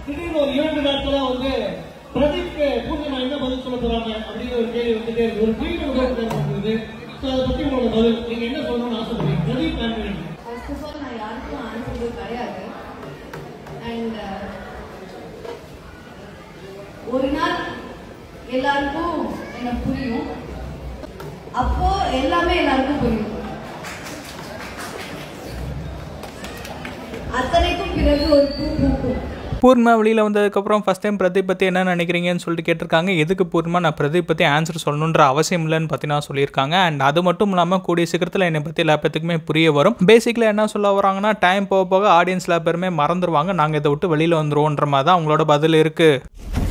திடீர்னு ஒரு இரண்டு நாட்களா வந்து பிரதீப்க்கு பூர்ணிமா என்ன பதில் சொல்ல போறாங்க அப்படிங்கிற ஒரு கேள்வி வந்துட்டே இருக்கு ஒரு வீடு உருவாக்குறது ஸோ அதை பத்தி உங்களோட பதில் நீங்க என்ன சொல்லணும்னு ஆசைப்படுறீங்க Pradeep Antony first of all நான் யாருக்கும் ஆன்சர் கிடையாது அண்ட் ஒரு நாள் எல்லாருக்கும் எனக்கு புரியும் அப்போ எல்லாமே எல்லாருக்கும் புரியும் அத்தனைக்கும் பிறகு ஒரு பூ பூக்கும் பூர்ணிமா வெளியில் வந்ததுக்கப்புறம் ஃபஸ்ட் டைம் பிரதீப் பற்றி என்ன நினைக்கிறீங்கன்னு சொல்லிட்டு கேட்டிருக்காங்க எதுக்கு பூர்ணிமா நான் பிரதீப் பற்றி ஆன்சர் சொல்லணுன்ற அவசியம் இல்லைன்னு பார்த்தீங்கன்னா சொல்லியிருக்காங்க அண்ட் அது மட்டும் இல்லாமல் கூடிய சீக்கிரத்தில் என்னை பற்றி எல்லா பேத்துக்குமே புரிய வரும் பேசிக்கலாக என்ன சொல்ல வராங்கன்னா டைம் போக போக ஆடியன்ஸ் எல்லா பேருமே மறந்துடுவாங்க நாங்கள் இதை விட்டு வெளியில் வந்துருவோன்ற மாதிரி தான் அவங்களோட பதில் இருக்குது